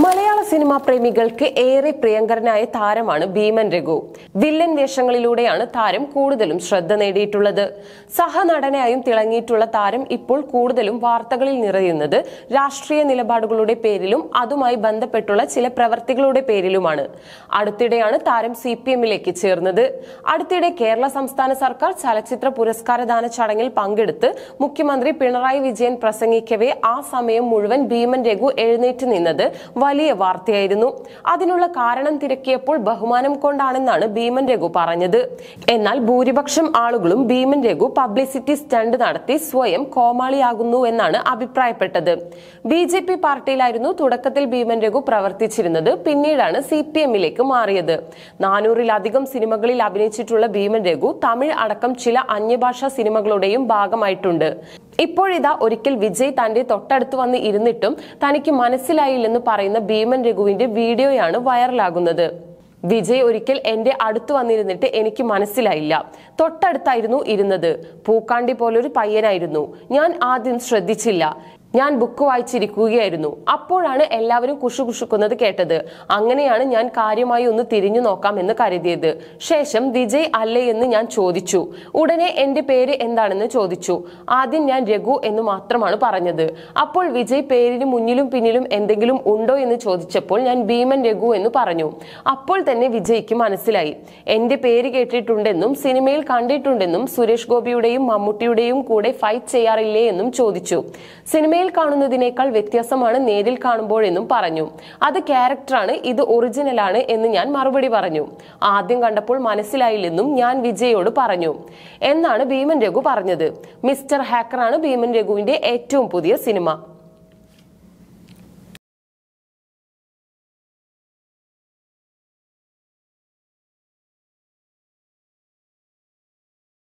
മലയാള സിനിമാ പ്രേമികൾക്ക് ഏറെ പ്രിയങ്കരനായ താരമാണ് ഭീമൻ രഘു വില്ലൻ വേഷങ്ങളിലൂടെയാണ് താരം കൂടുതലും ശ്രദ്ധ നേടിയിട്ടുള്ളത് സഹനടനായും തിളങ്ങിയിട്ടുള്ള താരം ഇപ്പോൾ കൂടുതലും വാർത്തകളിൽ നിറയുന്നത് രാഷ്ട്രീയ നിലപാടുകളുടെ പേരിലും അതുമായി ബന്ധപ്പെട്ടുള്ള ചില പ്രവർത്തികളുടെ പേരിലുമാണ് അടുത്തിടെയാണ് താരം സി പി എമ്മിലേക്ക് ചേർന്നത് അടുത്തിടെ കേരള സംസ്ഥാന സർക്കാർ ചലച്ചിത്ര പുരസ്കാരദാന ചടങ്ങിൽ പങ്കെടുത്ത് മുഖ്യമന്ത്രി പിണറായി വിജയൻ പ്രസംഗിക്കവേ ആ സമയം മുഴുവൻ ഭീമൻ രഘു എഴുന്നേറ്റ് നിന്നത് വലിയ വാർത്തയായിരുന്നു അതിനുള്ള കാരണം തിരക്കിയപ്പോൾ ബഹുമാനം കൊണ്ടാണെന്നാണ് ഭീമൻ രഘു പറഞ്ഞത് എന്നാൽ ഭൂരിപക്ഷം ആളുകളും ഭീമൻ രഘു പബ്ലിസിറ്റി സ്റ്റണ്ട് നടത്തി സ്വയം കോമാളിയാകുന്നു എന്നാണ് അഭിപ്രായപ്പെട്ടത് ബി ജെ പി പാർട്ടിയിലായിരുന്നു തുടക്കത്തിൽ ഭീമൻ രഘു പ്രവർത്തിച്ചിരുന്നത് പിന്നീടാണ് സി പി എമ്മിലേക്ക് മാറിയത് നാനൂറിലധികം സിനിമകളിൽ അഭിനയിച്ചിട്ടുള്ള ഭീമൻ രഘു തമിഴ് അടക്കം ചില അന്യഭാഷാ സിനിമകളുടെയും ഭാഗമായിട്ടുണ്ട് ഇപ്പോഴിതാ ഒരിക്കൽ വിജയ് തന്റെ തൊട്ടടുത്ത് വന്ന് ഇരുന്നിട്ടും തനിക്ക് മനസ്സിലായില്ലെന്ന് പറയുന്ന ഭീമൻ രഘുവിന്റെ വീഡിയോയാണ് വൈറലാകുന്നത് വിജയ് ഒരിക്കൽ എന്റെ അടുത്ത് വന്നിരുന്നിട്ട് എനിക്ക് മനസ്സിലായില്ല തൊട്ടടുത്തായിരുന്നു ഇരുന്നത് പൂക്കാണ്ടി പോലൊരു പയ്യനായിരുന്നു ഞാൻ ആദ്യം ശ്രദ്ധിച്ചില്ല ഞാൻ ബുക്ക് വായിച്ചിരിക്കുകയായിരുന്നു അപ്പോഴാണ് എല്ലാവരും കുശുകുശുക്കുന്നത് കേട്ടത് അങ്ങനെയാണ് ഞാൻ കാര്യമായി ഒന്ന് തിരിഞ്ഞു നോക്കാം എന്ന് കരുതിയത് ശേഷം വിജയ് അല്ലേ എന്ന് ഞാൻ ചോദിച്ചു ഉടനെ എന്റെ പേര് എന്താണെന്ന് ചോദിച്ചു ആദ്യം ഞാൻ രഘു എന്ന് മാത്രമാണ് പറഞ്ഞത് അപ്പോൾ വിജയ് പേരിന് മുന്നിലും പിന്നിലും എന്തെങ്കിലും ഉണ്ടോ എന്ന് ചോദിച്ചപ്പോൾ ഞാൻ ഭീമൻ രഘു എന്ന് പറഞ്ഞു അപ്പോൾ തന്നെ വിജയ്ക്ക് മനസ്സിലായി എന്റെ പേര് കേട്ടിട്ടുണ്ടെന്നും സിനിമയിൽ കണ്ടിട്ടുണ്ടെന്നും സുരേഷ് ഗോപിയുടെയും മമ്മൂട്ടിയുടെയും കൂടെ ഫൈറ്റ് ചെയ്യാറില്ലേ എന്നും ചോദിച്ചു സിനിമയിൽ കാണുന്നതിനേക്കാൾ വ്യത്യാസമാണ് നേരിൽ കാണുമ്പോഴെന്നും പറഞ്ഞു അത് ക്യാരക്ടറാണ് ഇത് ഒറിജിനലാണ് എന്ന് ഞാൻ മറുപടി പറഞ്ഞു ആദ്യം കണ്ടപ്പോൾ മനസ്സിലായില്ലെന്നും ഞാൻ വിജയോട് പറഞ്ഞു എന്നാണ് ഭീമൻ രഘു പറഞ്ഞത് മിസ്റ്റർ ഹാക്കറാണ് ഭീമൻ രഘുവിന്റെ ഏറ്റവും പുതിയ സിനിമ